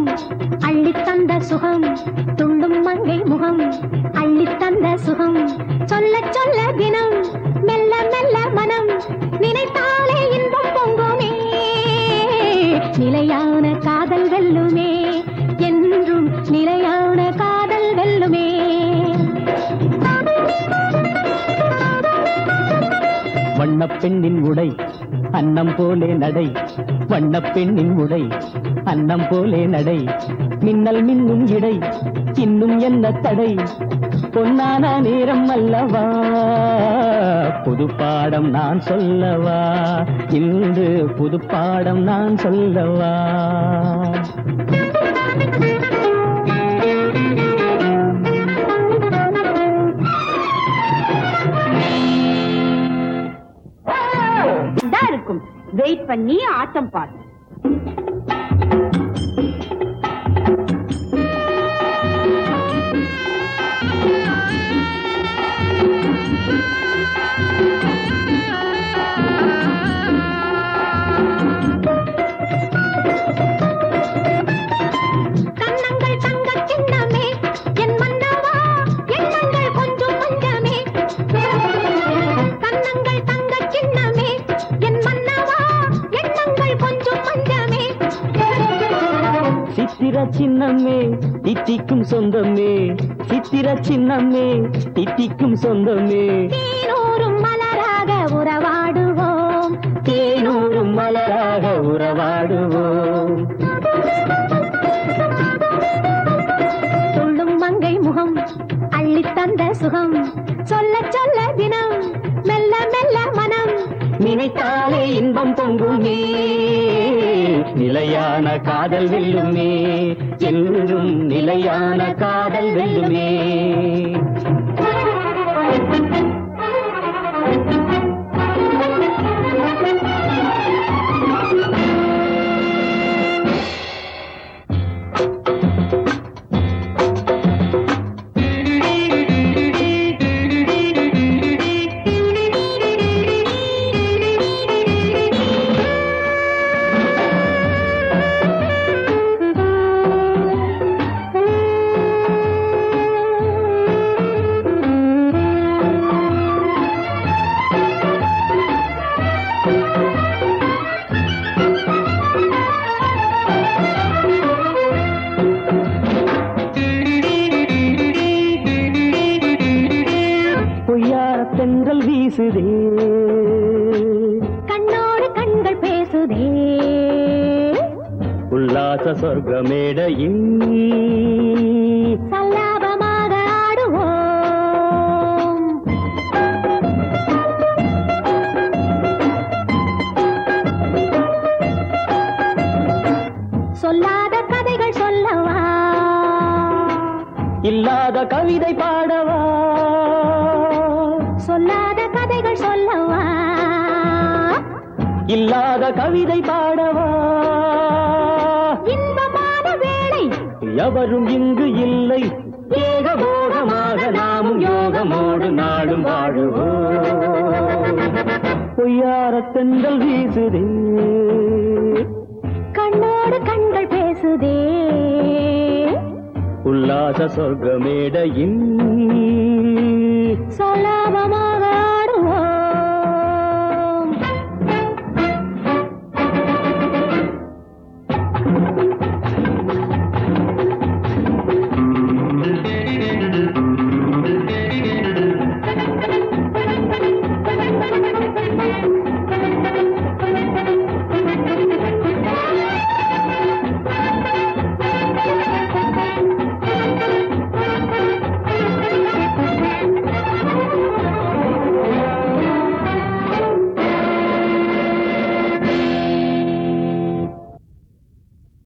முகம் அள்ளித் தந்த சுகம் துள்ளும் மங்கை முகம் அள்ளித் தந்த சுகம் சொல்ல சொல்ல தினம் மெல்ல மெல்ல மனம் நினைத்தாலே இன்பம் பொங்குமே நிலையான காதல் வெல்லுமே என்றும் நிலையான காதல் வெல்லுமே வண்ணப் பெண்ணின் உடை அன்னம் போலே நடை வண்ணப் பெண்ணின் உடை அன்னம் போலே நடை மின்னல் மின்னும் இடை இன்னும் என்ன தடை பொன்னான நேரம் அல்லவா புது பாடம் நான் சொல்லவா இன்று புது பாடம் நான் சொல்லவா இதா இருக்கும் வெயிட் பண்ணி ஆட்டம் பாரு கண்ணங்கள் தங்கக் கிண்ணமே என் மன்னவா எண்ணங்கள் கொஞ்சம் கொஞ்சமே கண்ணங்கள் தங்கக் கிண்ணமே என் மன்னவா எண்ணங்கள் கொஞ்சம் கொஞ்சமே சித்திர சின்னம்மே தித்திக்கும் சொந்தமே சித்திர சின்னம்மே தித்திக்கும் சொந்தமே தேனூரும் மலராக உறவாடுவோம் தேனூரும் மலராக உறவாடுவோம் துள்ளும் மங்கை முகம் அள்ளித் தந்த சுகம் சொல்ல சொல்ல தினம் மெல்ல மெல்ல மனம் நினைத்தாலே இன்பம் பொங்குமே நிலையான காதல் வெல்லுமே என்றும் நிலையான காதல் வெல்லுமே பொய்யார தென்றல் வீசுதே கண்ணோடு கண்கள் பேசுதே உல்லாச சொர்க்க மேடையின் சல்லாபமாக ஆடுவோம் சொல்லாத கதைகள் சொல்லவா இல்லாத கவிதை பாடவா சொல்லாத கதைகள் சொல்லவா இல்லாத கவிதை பாடவா இன்பமான வேளை எவரும் இங்கு இல்லை ஏகபோகமாக நாமும் யோகமோடு நாடும் வாழுவோம் பொய்யார தென்றல் வீசுதே கண்ணோடு கண்கள் பேசுதே உல்லாச சொர்க்க மேடையின் சலாபமாக